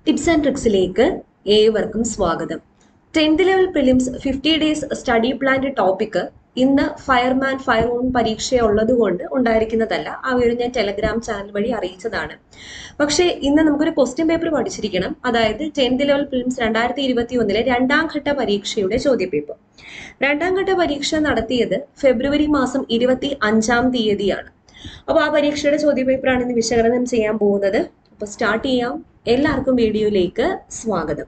tips and ട്രിക്സിലേക്ക് ഏവർക്കും സ്വാഗതം tenth level prelims fifty days study പ്ലാന്റെ ടോപ്പിക് ഇന്ന് ഫയർമാൻ ഫയർ ഓൺ പരീക്ഷ ഉള്ളതുകൊണ്ട് ഉണ്ടായിരിക്കുന്നതല്ല ആ ഒരു ഞാൻ ടെലഗ്രാം ചാനൽ വഴി അറിയിച്ചതാണ് പക്ഷേ ഇന്ന് നമുക്കൊരു ക്വസ്റ്റ്യൻ പേപ്പർ പഠിച്ചിരിക്കണം അതായത് ടെൻത്ത് ലെവൽ പ്രിലിംസ് രണ്ടായിരത്തി ഇരുപത്തി ഒന്നിലെ രണ്ടാം ഘട്ട പരീക്ഷയുടെ ചോദ്യപേപ്പർ രണ്ടാം ഘട്ട പരീക്ഷ നടത്തിയത് ഫെബ്രുവരി മാസം ഇരുപത്തി അഞ്ചാം തീയതിയാണ് അപ്പോൾ ആ പരീക്ഷയുടെ ചോദ്യപേപ്പറാണ് ഇന്ന് വിശകലനം ചെയ്യാൻ പോകുന്നത് അപ്പോൾ സ്റ്റാർട്ട് ചെയ്യാം എല്ലാവർക്കും വീഡിയോയിലേക്ക് സ്വാഗതം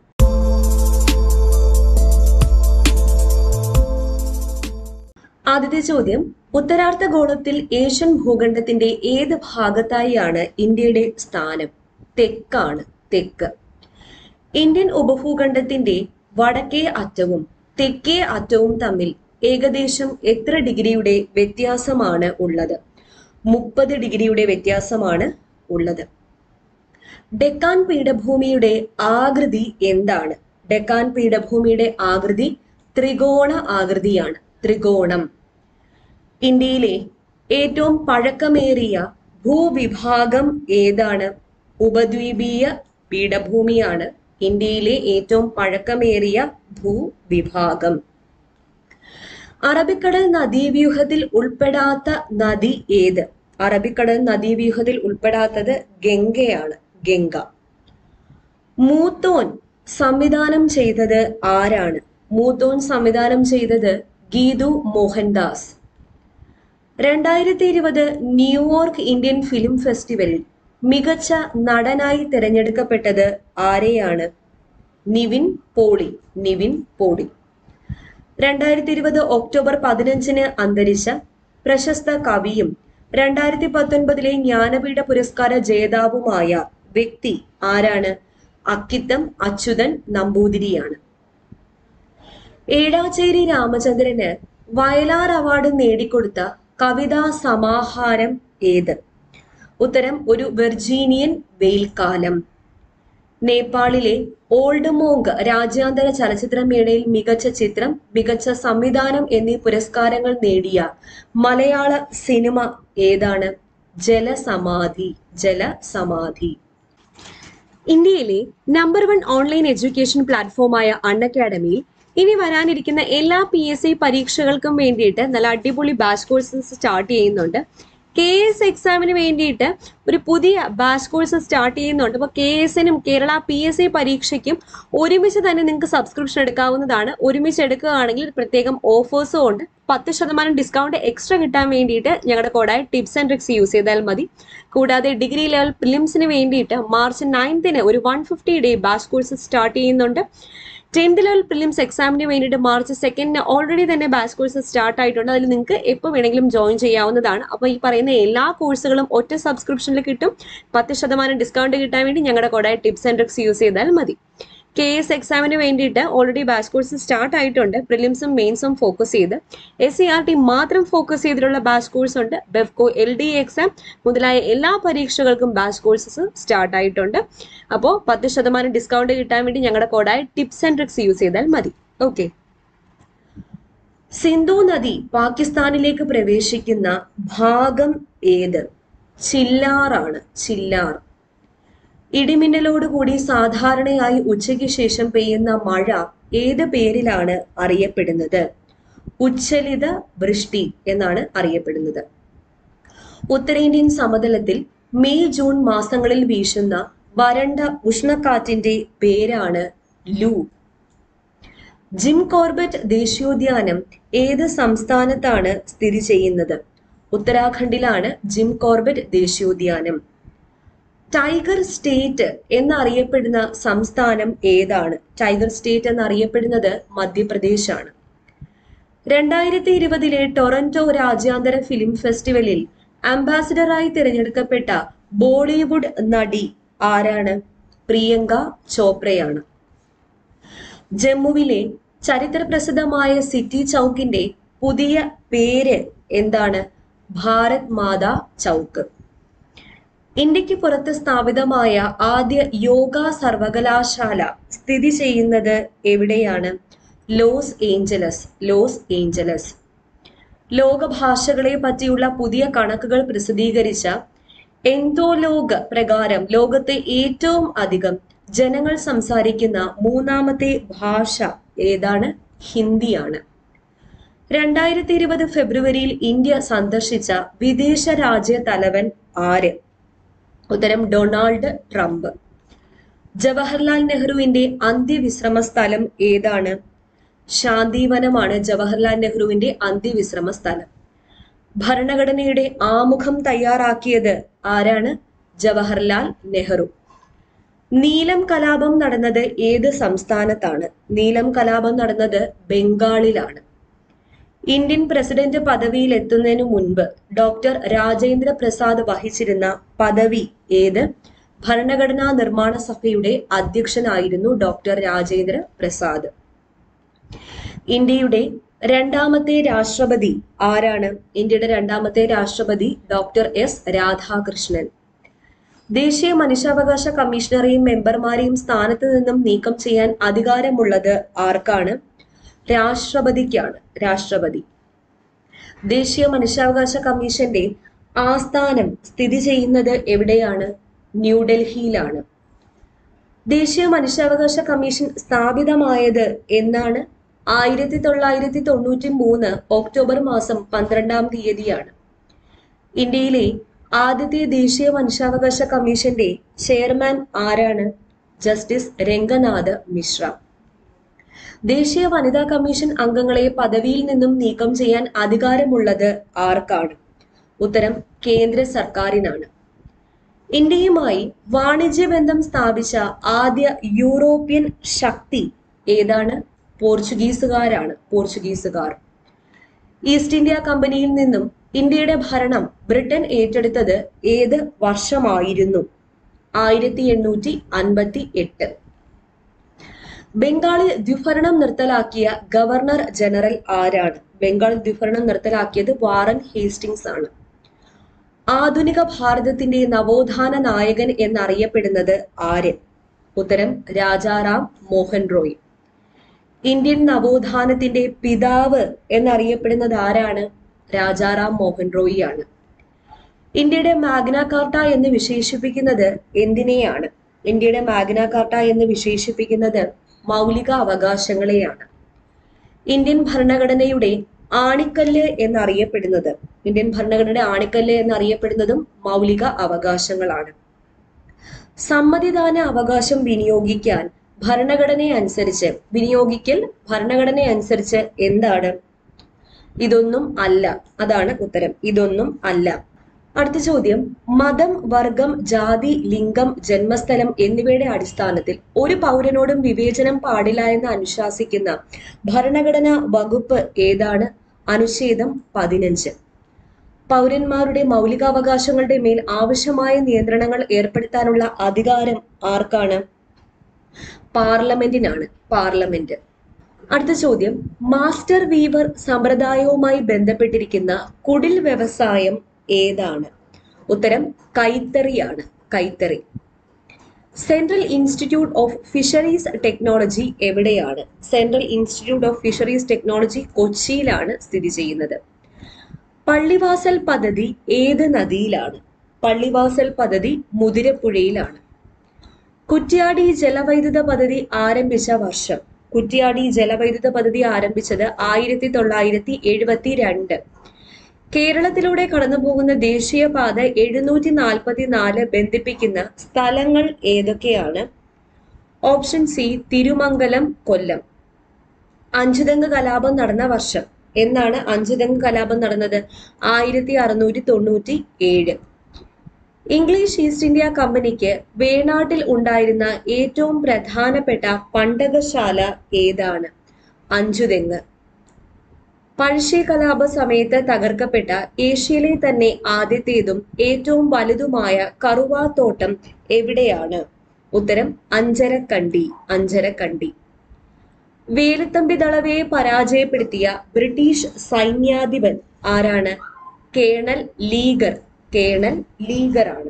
ആദ്യത്തെ ചോദ്യം ഉത്തരാർദ്ധ ഗോളത്തിൽ ഏഷ്യൻ ഭൂഖണ്ഡത്തിന്റെ ഏത് ഭാഗത്തായാണ് ഇന്ത്യയുടെ സ്ഥാനം തെക്കാണ് തെക്ക് ഇന്ത്യൻ ഉപഭൂഖണ്ഡത്തിന്റെ വടക്കേ അറ്റവും തെക്കേ അറ്റവും തമ്മിൽ ഏകദേശം എത്ര ഡിഗ്രിയുടെ വ്യത്യാസമാണ് ഉള്ളത് മുപ്പത് ഡിഗ്രിയുടെ വ്യത്യാസമാണ് ഉള്ളത് ഡെക്കാൻ പീഠഭൂമിയുടെ ആകൃതി എന്താണ് ഡെക്കാൻ പീഠഭൂമിയുടെ ആകൃതി ത്രികോണ ആകൃതിയാണ് ത്രികോണം ഇന്ത്യയിലെ ഏറ്റവും പഴക്കമേറിയ ഭൂവിഭാഗം ഏതാണ് ഉപദ്വീപീയ പീഠഭൂമിയാണ് ഇന്ത്യയിലെ ഏറ്റവും പഴക്കമേറിയ ഭൂവിഭാഗം അറബിക്കടൽ നദീവ്യൂഹത്തിൽ ഉൾപ്പെടാത്ത നദി ഏത് അറബിക്കടൽ നദീവ്യൂഹത്തിൽ ഉൾപ്പെടാത്തത് ഗംഗയാണ് ഗംഗ മൂത്തോൻ സംവിധാനം ചെയ്തത് ആരാണ് മൂത്തോൻ സംവിധാനം ചെയ്തത് ഗീതു മോഹൻദാസ് രണ്ടായിരത്തി ഇരുപത് ന്യൂയോർക്ക് ഇന്ത്യൻ ഫിലിം ഫെസ്റ്റിവലിൽ മികച്ച നടനായി തിരഞ്ഞെടുക്കപ്പെട്ടത് ആരെയാണ് നിവിൻ പോളി നിവിൻ പോളി രണ്ടായിരത്തി ഇരുപത് ഒക്ടോബർ പതിനഞ്ചിന് അന്തരിച്ച പ്രശസ്ത കവിയും രണ്ടായിരത്തി പത്തൊൻപതിലെ ജ്ഞാനപീഠ പുരസ്കാര ജേതാവുമായ വ്യക്തി ആരാണ് അക്കിത്തം അച്യുതൻ നമ്പൂതിരിയാണ് ഏഴാച്ചേരി രാമചന്ദ്രന് വയലാർ അവാർഡ് നേടിക്കൊടുത്ത കവിതാ സമാഹാരം ഏത് ഉത്തരം ഒരു വെർജീനിയൻ വെയിൽക്കാലം നേപ്പാളിലെ ഓൾഡ് മോങ്ക് രാജ്യാന്തര ചലച്ചിത്രമേളയിൽ മികച്ച ചിത്രം മികച്ച സംവിധാനം എന്നീ പുരസ്കാരങ്ങൾ നേടിയ മലയാള സിനിമ ഏതാണ് ജലസമാധി ജലസമാധി ഇന്ത്യയിലെ നമ്പർ വൺ ഓൺലൈൻ എഡ്യൂക്കേഷൻ പ്ലാറ്റ്ഫോമായ അൺ അക്കാഡമിയിൽ ഇനി വരാനിരിക്കുന്ന എല്ലാ പി എസ് സി പരീക്ഷകൾക്കും വേണ്ടിയിട്ട് നല്ല അടിപൊളി ബാച്ച് കോഴ്സസ് സ്റ്റാർട്ട് ചെയ്യുന്നുണ്ട് കെ എസ് എക്സാമിന് വേണ്ടിയിട്ട് ഒരു പുതിയ ബാച്ച് കോഴ്സ് സ്റ്റാർട്ട് ചെയ്യുന്നുണ്ട് അപ്പോൾ കെ എസിനും കേരള പി എസ് സി പരീക്ഷയ്ക്കും ഒരുമിച്ച് തന്നെ നിങ്ങൾക്ക് സബ്സ്ക്രിപ്ഷൻ എടുക്കാവുന്നതാണ് ഒരുമിച്ച് എടുക്കുകയാണെങ്കിൽ പ്രത്യേകം ഓഫേഴ്സും ഉണ്ട് പത്ത് ശതമാനം ഡിസ്കൗണ്ട് എക്സ്ട്രാ കിട്ടാൻ വേണ്ടിയിട്ട് ഞങ്ങളുടെ കോഡായ ടിപ്സ് ആൻഡ് ട്രിക്സ് യൂസ് ചെയ്താൽ മതി കൂടാതെ ഡിഗ്രി ലെവൽ പ്രിലിംസിന് വേണ്ടിയിട്ട് മാർച്ച് നയൻത്തിന് ഒരു one fifty day batch course start ചെയ്യുന്നുണ്ട് ടെൻത്ത് ലെവൽ പ്രിലിംസ് എക്സാമിന് വേണ്ടിയിട്ട് മാർച്ച് സെക്കൻഡിന് ഓൾറെഡി തന്നെ ബാച്ച് കോഴ്സ് സ്റ്റാർട്ട് ആയിട്ടുണ്ട് അതിൽ നിങ്ങൾക്ക് എപ്പോൾ വേണമെങ്കിലും ജോയിൻ ചെയ്യാവുന്നതാണ് അപ്പോൾ ഈ പറയുന്ന എല്ലാ കോഴ്സുകളും ഒറ്റ സബ്സ്ക്രിപ്ഷനിൽ കിട്ടും പത്ത് ശതമാനം ഡിസ്കൗണ്ട് കിട്ടാൻ വേണ്ടി ഞങ്ങളുടെ കോഡായ ടിപ്സ് ആൻഡ് ട്രിക്സ് യൂസ് ചെയ്താൽ മതി കെ എസ് എക്സാമിന് വേണ്ടിയിട്ട് ഓൾറെഡി ബാച്ച് കോഴ്സ് സ്റ്റാർട്ട് ആയിട്ടുണ്ട് പ്രിലിംസും മെയിൻസും ഫോക്കസ് ചെയ്ത് എസ് സി ആർ ടി മാത്രം ഫോക്കസ് ചെയ്തിട്ടുള്ള ബാച്ച് കോഴ്സ് ഉണ്ട് ബെഫ്കോ എൽ ഡി എക്സാം മുതലായ എല്ലാ പരീക്ഷകൾക്കും ബാച്ച് കോഴ്സസ് സ്റ്റാർട്ട് ആയിട്ടുണ്ട് അപ്പോൾ പത്ത് ശതമാനം ഡിസ്കൗണ്ട് കിട്ടാൻ വേണ്ടി ഞങ്ങളുടെ കോഡായ ടിപ്സ് ആൻഡ് ട്രിക്സ് യൂസ് ചെയ്താൽ മതി ഓക്കെ സിന്ധു നദി പാകിസ്ഥാനിലേക്ക് പ്രവേശിക്കുന്ന ഭാഗം ഏത് ചില്ലാറാണ് ചില്ലാർ ഇടിമിന്നലോടുകൂടി സാധാരണയായി ഉച്ചയ്ക്ക് ശേഷം പെയ്യുന്ന മഴ ഏത് പേരിലാണ് അറിയപ്പെടുന്നത് ഉച്ചലിത വൃഷ്ടി എന്നാണ് അറിയപ്പെടുന്നത് ഉത്തരേന്ത്യൻ സമതലത്തിൽ മെയ് ജൂൺ മാസങ്ങളിൽ വീശുന്ന വരണ്ട ഉഷ്ണക്കാറ്റിന്റെ പേരാണ് ലൂ ജിം കോർബറ്റ് ദേശീയോദ്യാനം ഏത് സംസ്ഥാനത്താണ് സ്ഥിതി ചെയ്യുന്നത് ഉത്തരാഖണ്ഡിലാണ് ജിം കോർബറ്റ് ദേശീയോദ്യാനം ടൈഗർ സ്റ്റേറ്റ് എന്നറിയപ്പെടുന്ന സംസ്ഥാനം ഏതാണ് ടൈഗർ സ്റ്റേറ്റ് എന്നറിയപ്പെടുന്നത് മധ്യപ്രദേശാണ് രണ്ടായിരത്തി ഇരുപതിലെ ടൊറന്റോ രാജ്യാന്തര ഫിലിം ഫെസ്റ്റിവലിൽ അംബാസിഡറായി തിരഞ്ഞെടുക്കപ്പെട്ട ബോളിവുഡ് നടി ആരാണ് പ്രിയങ്ക ചോപ്രയാണ് ജമ്മുവിലെ ചരിത്രപ്രസിദ്ധമായ സിറ്റി ചൗക്കിന്റെ പുതിയ പേര് എന്താണ് ഭാരത് മാതാ ചൗക്ക് ഇന്ത്യക്ക് പുറത്ത് സ്ഥാപിതമായ ആദ്യ യോഗ സർവകലാശാല സ്ഥിതി ചെയ്യുന്നത് എവിടെയാണ് ലോസ് ഏഞ്ചലസ് ലോസ് ഏഞ്ചലസ് ലോകഭാഷകളെ പറ്റിയുള്ള പുതിയ കണക്കുകൾ പ്രസിദ്ധീകരിച്ച എന്തോലോഗ് പ്രകാരം ലോകത്തെ ഏറ്റവും അധികം ജനങ്ങൾ സംസാരിക്കുന്ന മൂന്നാമത്തെ ഭാഷ ഏതാണ് ഹിന്ദിയാണ് രണ്ടായിരത്തി ഇരുപത് ഫെബ്രുവരിയിൽ ഇന്ത്യ സന്ദർശിച്ച വിദേശ രാജ്യ തലവൻ ആര് ഉത്തരം ഡൊണാൾഡ് ട്രംപ് ജവഹർലാൽ നെഹ്റുവിന്റെ അന്ത്യവിശ്രമ സ്ഥലം ഏതാണ് ശാന്തിവനമാണ് ജവഹർലാൽ നെഹ്റുവിന്റെ അന്ത്യവിശ്രമ സ്ഥലം ഭരണഘടനയുടെ ആമുഖം തയ്യാറാക്കിയത് ആരാണ് ജവഹർലാൽ നെഹ്റു നീലം കലാപം നടന്നത് ഏത് സംസ്ഥാനത്താണ് നീലം കലാപം നടന്നത് ബംഗാളിലാണ് ഇന്ത്യൻ പ്രസിഡന്റ് പദവിയിൽ എത്തുന്നതിനു മുൻപ് ഡോക്ടർ രാജേന്ദ്ര പ്രസാദ് വഹിച്ചിരുന്ന പദവി ഏത് ഭരണഘടനാ നിർമ്മാണ സഭയുടെ അധ്യക്ഷനായിരുന്നു ഡോക്ടർ രാജേന്ദ്ര പ്രസാദ് ഇന്ത്യയുടെ രണ്ടാമത്തെ രാഷ്ട്രപതി ആരാണ് ഇന്ത്യയുടെ രണ്ടാമത്തെ രാഷ്ട്രപതി ഡോക്ടർ എസ് രാധാകൃഷ്ണൻ ദേശീയ മനുഷ്യാവകാശ കമ്മീഷണറെയും മെമ്പർമാരെയും സ്ഥാനത്ത് നിന്നും നീക്കം ചെയ്യാൻ അധികാരമുള്ളത് ആർക്കാണ് രാഷ്ട്രപതിക്കാണ് രാഷ്ട്രപതി ദേശീയ മനുഷ്യാവകാശ കമ്മീഷന്റെ ആസ്ഥാനം സ്ഥിതി ചെയ്യുന്നത് എവിടെയാണ് ന്യൂഡൽഹിയിലാണ് ദേശീയ മനുഷ്യാവകാശ കമ്മീഷൻ സ്ഥാപിതമായത് എന്നാണ് ആയിരത്തി തൊള്ളായിരത്തി തൊണ്ണൂറ്റി മൂന്ന് ഒക്ടോബർ മാസം പന്ത്രണ്ടാം തീയതിയാണ് ഇന്ത്യയിലെ ആദ്യത്തെ ദേശീയ മനുഷ്യാവകാശ കമ്മീഷന്റെ ചെയർമാൻ ആരാണ് ജസ്റ്റിസ് രംഗനാഥ് മിശ്ര ദേശീയ വനിതാ കമ്മീഷൻ അംഗങ്ങളെ പദവിയിൽ നിന്നും നീക്കം ചെയ്യാൻ അധികാരമുള്ളത് ആർക്കാണ് ഉത്തരം കേന്ദ്ര സർക്കാരിനാണ് ഇന്ത്യയുമായി വാണിജ്യ ബന്ധം സ്ഥാപിച്ച ആദ്യ യൂറോപ്യൻ ശക്തി ഏതാണ് പോർച്ചുഗീസുകാരാണ് പോർച്ചുഗീസുകാർ ഈസ്റ്റ് ഇന്ത്യ കമ്പനിയിൽ നിന്നും ഇന്ത്യയുടെ ഭരണം ബ്രിട്ടൻ ഏറ്റെടുത്തത് ഏത് വർഷമായിരുന്നു ആയിരത്തി എണ്ണൂറ്റി അൻപത്തി എട്ട് ബംഗാളിൽ ദ്വിഭരണം നിർത്തലാക്കിയ ഗവർണർ ജനറൽ ആരാണ് ബംഗാളിൽ ദ്വിഭരണം നിർത്തലാക്കിയത് വാറൻ ഹേസ്റ്റിംഗ്സ് ആണ് ആധുനിക ഭാരതത്തിന്റെ നവോത്ഥാന നായകൻ എന്നറിയപ്പെടുന്നത് ആര് ഉത്തരം രാജാറാം മോഹൻ റോയ് ഇന്ത്യൻ നവോത്ഥാനത്തിന്റെ പിതാവ് എന്നറിയപ്പെടുന്നത് ആരാണ് രാജാറാം മോഹൻ റോയി ആണ് ഇന്ത്യയുടെ മാഗ്ന കാർട്ട എന്ന് വിശേഷിപ്പിക്കുന്നത് എന്തിനെയാണ് ഇന്ത്യയുടെ മാഗ്ന കാർട്ട എന്ന് വിശേഷിപ്പിക്കുന്നത് മൗലിക അവകാശങ്ങളെയാണ് ഇന്ത്യൻ ഭരണഘടനയുടെ ആണിക്കല്ല് എന്നറിയപ്പെടുന്നത് ഇന്ത്യൻ ഭരണഘടനയുടെ ആണിക്കല്ല് എന്നറിയപ്പെടുന്നതും മൗലിക അവകാശങ്ങളാണ് സമ്മതിദാന അവകാശം വിനിയോഗിക്കാൻ ഭരണഘടനയനുസരിച്ച് വിനിയോഗിക്കൽ ഭരണഘടനയനുസരിച്ച് എന്താണ് ഇതൊന്നും അല്ല അതാണ് ഉത്തരം ഇതൊന്നും അല്ല അടുത്ത ചോദ്യം മതം വർഗം ജാതി ലിംഗം ജന്മസ്ഥലം എന്നിവയുടെ അടിസ്ഥാനത്തിൽ ഒരു പൗരനോടും വിവേചനം പാടില്ല എന്ന് അനുശാസിക്കുന്ന ഭരണഘടനാ വകുപ്പ് ഏതാണ് അനുച്ഛേദം പതിനഞ്ച് പൗരന്മാരുടെ മൗലികാവകാശങ്ങളുടെ മേൽ ആവശ്യമായ നിയന്ത്രണങ്ങൾ ഏർപ്പെടുത്താനുള്ള അധികാരം ആർക്കാണ് പാർലമെന്റിനാണ് പാർലമെന്റ് അടുത്ത ചോദ്യം മാസ്റ്റർ വീവർ സമ്പ്രദായവുമായി ബന്ധപ്പെട്ടിരിക്കുന്ന കുടിൽ വ്യവസായം ഏതാണ് ഉത്തരം കൈത്തറിയാണ് കൈത്തറി central institute of fisheries technology എവിടെയാണ് central institute of fisheries technology കൊച്ചിയിലാണ് സ്ഥിതി ചെയ്യുന്നത് പള്ളിവാസൽ പദ്ധതി ഏത് നദിയിലാണ് പള്ളിവാസൽ പദ്ധതി മുതിരപ്പുഴയിലാണ് കുറ്റ്യാടി ജലവൈദ്യുത പദ്ധതി ആരംഭിച്ച വർഷം കുറ്റ്യാടി ജലവൈദ്യുത പദ്ധതി ആരംഭിച്ചത് ആയിരത്തി തൊള്ളായിരത്തി എഴുപത്തി രണ്ട് കേരളത്തിലൂടെ കടന്നുപോകുന്ന ദേശീയപാത എഴുന്നൂറ്റി നാൽപ്പത്തി നാല് ബന്ധിപ്പിക്കുന്ന സ്ഥലങ്ങൾ ഏതൊക്കെയാണ് ഓപ്ഷൻ സി തിരുമംഗലം കൊല്ലം അഞ്ചുതെങ്ങ് കലാപം നടന്ന വർഷം എന്നാണ് അഞ്ചുതെങ്ങ് കലാപം നടന്നത് ആയിരത്തി അറുന്നൂറ്റി തൊണ്ണൂറ്റി ഏഴ് ഇംഗ്ലീഷ് ഈസ്റ്റ് ഇന്ത്യ കമ്പനിക്ക് വേണാട്ടിൽ ഉണ്ടായിരുന്ന ഏറ്റവും പ്രധാനപ്പെട്ട പണ്ടകശാല ഏതാണ് അഞ്ചുതെങ്ങ് പഴശ്ശി കലാപ സമയത്ത് തകർക്കപ്പെട്ട ഏഷ്യയിലെ തന്നെ ആദ്യത്തേതും ഏറ്റവും വലുതുമായ കറുവാത്തോട്ടം എവിടെയാണ് ഉത്തരം അഞ്ചരക്കണ്ടി അഞ്ചരക്കണ്ടി വേലുത്തമ്പി ദളവയെ പരാജയപ്പെടുത്തിയ ബ്രിട്ടീഷ് സൈന്യാധിപൻ ആരാണ് കേണൽ ലീഗർ കേണൽ ലീഗർ ആണ്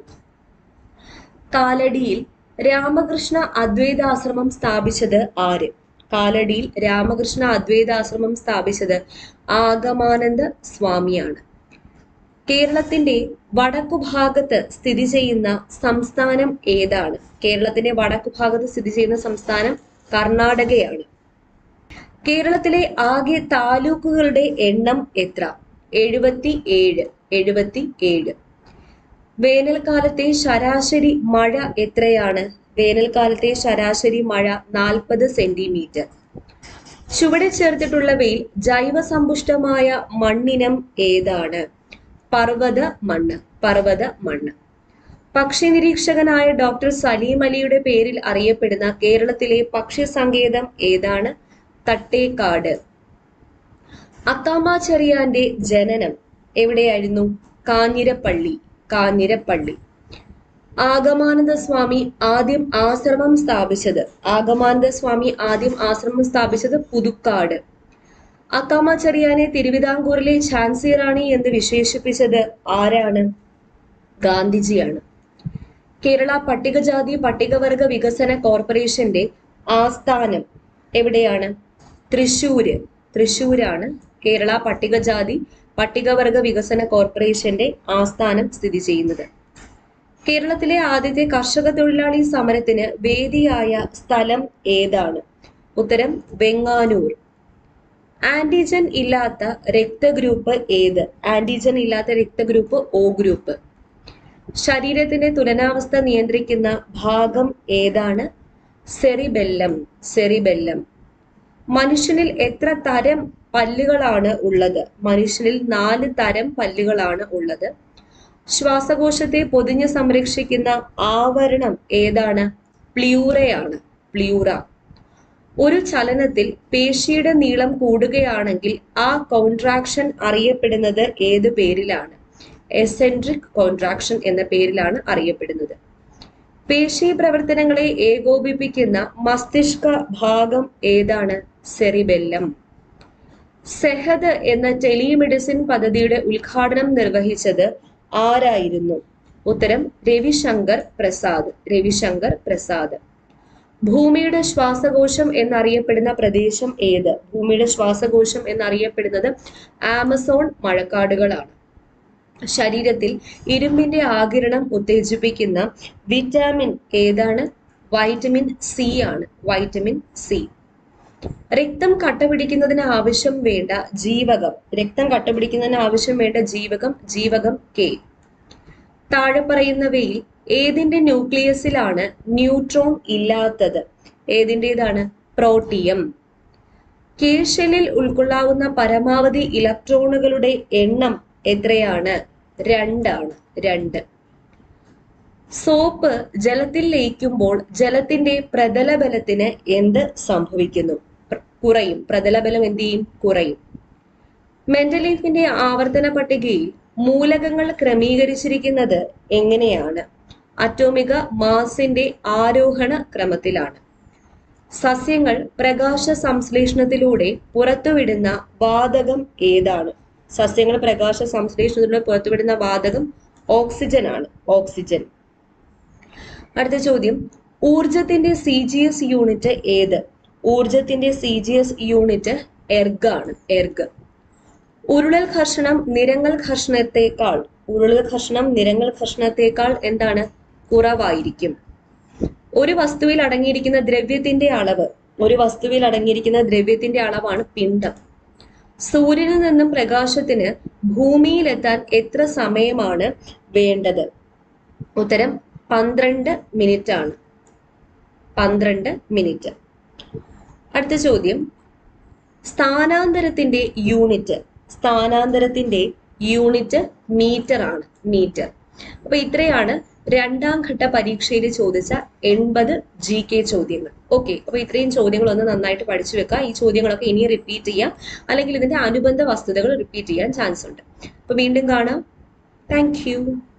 കാലടിയിൽ രാമകൃഷ്ണ അദ്വൈതാശ്രമം സ്ഥാപിച്ചത് ആര് കാലടിയിൽ രാമകൃഷ്ണ അദ്വൈതാശ്രമം സ്ഥാപിച്ചത് ആഗമാനന്ദ സ്വാമിയാണ് കേരളത്തിന്റെ വടക്കു ഭാഗത്ത് സ്ഥിതി ചെയ്യുന്ന സംസ്ഥാനം ഏതാണ് കേരളത്തിന്റെ വടക്കു ഭാഗത്ത് സ്ഥിതി ചെയ്യുന്ന സംസ്ഥാനം കർണാടകയാണ് കേരളത്തിലെ ആകെ താലൂക്കുകളുടെ എണ്ണം എത്ര എഴുപത്തി ഏഴ് എഴുപത്തി ഏഴ് വേനൽക്കാലത്തെ ശരാശരി മഴ എത്രയാണ് വേനൽക്കാലത്തെ ശരാശരി മഴ നാൽപ്പത് സെന്റിമീറ്റർ ചുവടെ ചേർത്തിട്ടുള്ളവയിൽ ജൈവസമ്പുഷ്ടമായ മണ്ണിനം ഏതാണ് പർവ്വത മണ്ണ് പർവ്വത മണ്ണ് പക്ഷി നിരീക്ഷകനായ ഡോക്ടർ സലീം അലിയുടെ പേരിൽ അറിയപ്പെടുന്ന കേരളത്തിലെ പക്ഷി സങ്കേതം ഏതാണ് തട്ടേക്കാട് അക്കാമ ചെറിയാന്റെ ജനനം എവിടെയായിരുന്നു കാഞ്ഞിരപ്പള്ളി കാഞ്ഞിരപ്പള്ളി ആഗമാനന്ദ സ്വാമി ആദ്യം ആശ്രമം സ്ഥാപിച്ചത് ആഗമാനന്ദ സ്വാമി ആദ്യം ആശ്രമം സ്ഥാപിച്ചത് പുതുക്കാട് അക്കാമ ചെറിയാനെ തിരുവിതാംകൂറിലെ ഝാൻസി റാണി എന്ന് വിശേഷിപ്പിച്ചത് ആരാണ് ഗാന്ധിജിയാണ് കേരള പട്ടികജാതി പട്ടികവർഗ വികസന കോർപ്പറേഷന്റെ ആസ്ഥാനം എവിടെയാണ് തൃശൂര് തൃശൂരാണ് കേരള പട്ടികജാതി പട്ടികവർഗ വികസന കോർപ്പറേഷന്റെ ആസ്ഥാനം സ്ഥിതി ചെയ്യുന്നത് കേരളത്തിലെ ആദ്യത്തെ കർഷക തൊഴിലാളി സമരത്തിന് വേദിയായ സ്ഥലം ഏതാണ് ഉത്തരം വെങ്ങാനൂർ ആന്റിജൻ ഇല്ലാത്ത രക്തഗ്രൂപ്പ് ഏത് ആന്റിജൻ ഇല്ലാത്ത രക്തഗ്രൂപ്പ് ഒ ഗ്രൂപ്പ് ശരീരത്തിന്റെ തുലനാവസ്ഥ നിയന്ത്രിക്കുന്ന ഭാഗം ഏതാണ് സെറിബെല്ലം സെറിബെല്ലം മനുഷ്യനിൽ എത്ര തരം പല്ലുകളാണ് ഉള്ളത് മനുഷ്യനിൽ നാല് തരം പല്ലുകളാണ് ഉള്ളത് ശ്വാസകോശത്തെ പൊതിഞ്ഞ് സംരക്ഷിക്കുന്ന ആവരണം ഏതാണ് പ്ലിയൂറയാണ് പ്ലിയൂറ ഒരു ചലനത്തിൽ പേശിയുടെ നീളം കൂടുകയാണെങ്കിൽ ആ കോൺട്രാക്ഷൻ അറിയപ്പെടുന്നത് ഏത് പേരിലാണ് എസെൻട്രിക് കോൺട്രാക്ഷൻ എന്ന പേരിലാണ് അറിയപ്പെടുന്നത് പേശി പ്രവർത്തനങ്ങളെ ഏകോപിപ്പിക്കുന്ന മസ്തിഷ്ക ഭാഗം ഏതാണ് സെറിബെല്ലം സെഹദ് എന്ന ടെലിമെഡിസിൻ പദ്ധതിയുടെ ഉദ്ഘാടനം നിർവഹിച്ചത് ആരായിരുന്നു ഉത്തരം രവിശങ്കർ പ്രസാദ് രവിശങ്കർ പ്രസാദ് ഭൂമിയുടെ ശ്വാസകോശം എന്നറിയപ്പെടുന്ന പ്രദേശം ഏത് ഭൂമിയുടെ ശ്വാസകോശം എന്നറിയപ്പെടുന്നത് ആമസോൺ മഴക്കാടുകളാണ് ശരീരത്തിൽ ഇരുമ്പിന്റെ ആകിരണം ഉത്തേജിപ്പിക്കുന്ന വിറ്റാമിൻ ഏതാണ് വൈറ്റമിൻ സി ആണ് വൈറ്റമിൻ സി രക്തം കട്ടപിടിക്കുന്നതിന് ആവശ്യം വേണ്ട ജീവകം രക്തം കട്ടപിടിക്കുന്നതിന് ആവശ്യം വേണ്ട ജീവകം ജീവകം കെ താഴെ പറയുന്നവയിൽ ഏതിന്റെ ന്യൂക്ലിയസിലാണ് ന്യൂട്രോൺ ഇല്ലാത്തത് ഏതിൻ്റെതാണ് പ്രോട്ടിയം കീഴ്ഷെല്ലിൽ ഉൾക്കൊള്ളാവുന്ന പരമാവധി ഇലക്ട്രോണുകളുടെ എണ്ണം എത്രയാണ് രണ്ടാണ് രണ്ട് സോപ്പ് ജലത്തിൽ ലയിക്കുമ്പോൾ ജലത്തിന്റെ പ്രതലബലത്തിന് എന്ത് സംഭവിക്കുന്നു പ്ര- കുറയും പ്രതലബലം എന്ത് ചെയ്യും കുറയും മെന്റലീഫിന്റെ ആവർത്തന പട്ടികയിൽ മൂലകങ്ങൾ ക്രമീകരിച്ചിരിക്കുന്നത് എങ്ങനെയാണ് അറ്റോമിക മാസിന്റെ ആരോഹണ ക്രമത്തിലാണ് സസ്യങ്ങൾ പ്രകാശ സംശ്ലേഷണത്തിലൂടെ പുറത്തുവിടുന്ന വാതകം ഏതാണ് സസ്യങ്ങൾ പ്രകാശ സംശ്ലേഷണത്തിലൂടെ പുറത്തുവിടുന്ന വാതകം ഓക്സിജൻ ആണ് ഓക്സിജൻ അടുത്ത ചോദ്യം ഊർജത്തിന്റെ സി ജി എസ് യൂണിറ്റ് ഏത് ഊർജത്തിന്റെ C G S unit erg ആണ് എർഗ് ഉരുളൽ ഘർഷണം നിരങ്ങൽ ഘർഷണത്തെക്കാൾ ഉരുളൽ ഘർഷണം നിരങ്ങൽ ഘർഷണത്തെക്കാൾ എന്താണ് കുറവായിരിക്കും ഒരു വസ്തുവിൽ അടങ്ങിയിരിക്കുന്ന ദ്രവ്യത്തിന്റെ അളവ് ഒരു വസ്തുവിൽ അടങ്ങിയിരിക്കുന്ന ദ്രവ്യത്തിന്റെ അളവാണ് പിണ്ഡം സൂര്യനിൽ നിന്നും പ്രകാശത്തിന് ഭൂമിയിലെത്താൻ എത്ര സമയമാണ് വേണ്ടത് ഉത്തരം പന്ത്രണ്ട് മിനിറ്റ് ആണ് പന്ത്രണ്ട് മിനിറ്റ് അടുത്ത ചോദ്യം സ്ഥാനാന്തരത്തിന്റെ യൂണിറ്റ് സ്ഥാനാന്തരത്തിന്റെ യൂണിറ്റ് മീറ്റർ ആണ് മീറ്റർ അപ്പൊ ഇത്രയാണ് രണ്ടാം ഘട്ട പരീക്ഷയിൽ ചോദിച്ച എൺപത് ജി കെ ചോദ്യങ്ങൾ ഓക്കെ അപ്പൊ ഇത്രയും ചോദ്യങ്ങൾ ഒന്ന് നന്നായിട്ട് പഠിച്ചു വെക്കുക ഈ ചോദ്യങ്ങളൊക്കെ ഇനി റിപ്പീറ്റ് ചെയ്യാം അല്ലെങ്കിൽ ഇതിന്റെ അനുബന്ധ വസ്തുതകൾ റിപ്പീറ്റ് ചെയ്യാൻ ചാൻസ് ഉണ്ട് അപ്പൊ വീണ്ടും കാണാം താങ്ക് യു